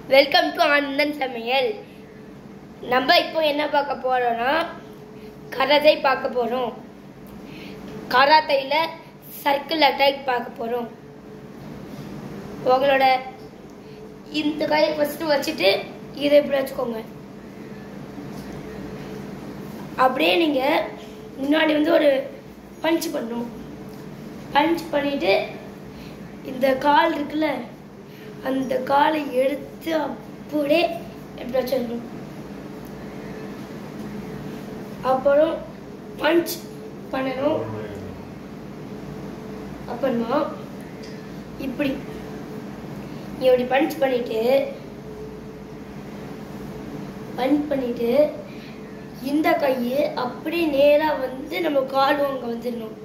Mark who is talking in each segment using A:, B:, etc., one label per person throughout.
A: welcome to Anandan சமையல் நம்ம இப்போ என்ன பார்க்க போறோம்னா கராத்தை பார்க்க போறோம் கராத்தையில் சர்க்கிள் அட்டாக் பார்க்க போறோம் உங்களோட இந்த கையை ஃபர்ஸ்ட் வச்சுட்டு இதை இப்படி வச்சுக்கோங்க அப்படியே நீங்க முன்னாடி வந்து ஒரு பஞ்ச் பண்ணணும் பஞ்ச் பண்ணிட்டு இந்த கால் இருக்குல்ல அந்த காலை எடுத்து அப்படியே இப்படி வச்சிடணும் அப்புறம் பஞ்ச் பண்ணணும் அப்புறமா இப்படி நீ இப்படி பஞ்ச் பண்ணிட்டு பஞ்ச் பண்ணிட்டு இந்த கையை அப்படியே நேரா வந்து நம்ம கால் அங்க வந்துடணும்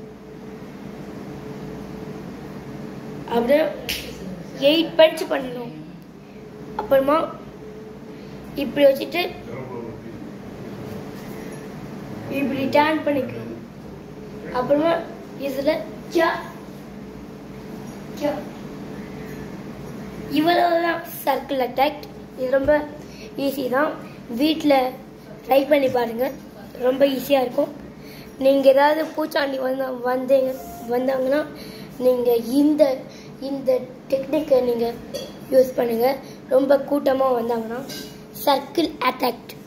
A: அப்படியே எயிட் பஞ்ச் பண்ணணும் அப்புறமா இப்படி வச்சுட்டு இப்படி டேன் பண்ணிக்கணும் அப்புறமா இதுல யா யா இவ்வளவுதான் சர்க்கிள் அட்டாக் இது ரொம்ப ஈஸி தான் வீட்டில் ட்ரை பண்ணி பாருங்க ரொம்ப ஈஸியாக இருக்கும் நீங்கள் ஏதாவது பூச்சாண்டி வந்து வந்தீங்க வந்தாங்கன்னா நீங்கள் இந்த இந்த டெக்னிக்கை நீங்கள் யூஸ் பண்ணுங்கள் ரொம்ப கூட்டமாக வந்தாங்கன்னா சர்க்கிள் அட்டாக்ட்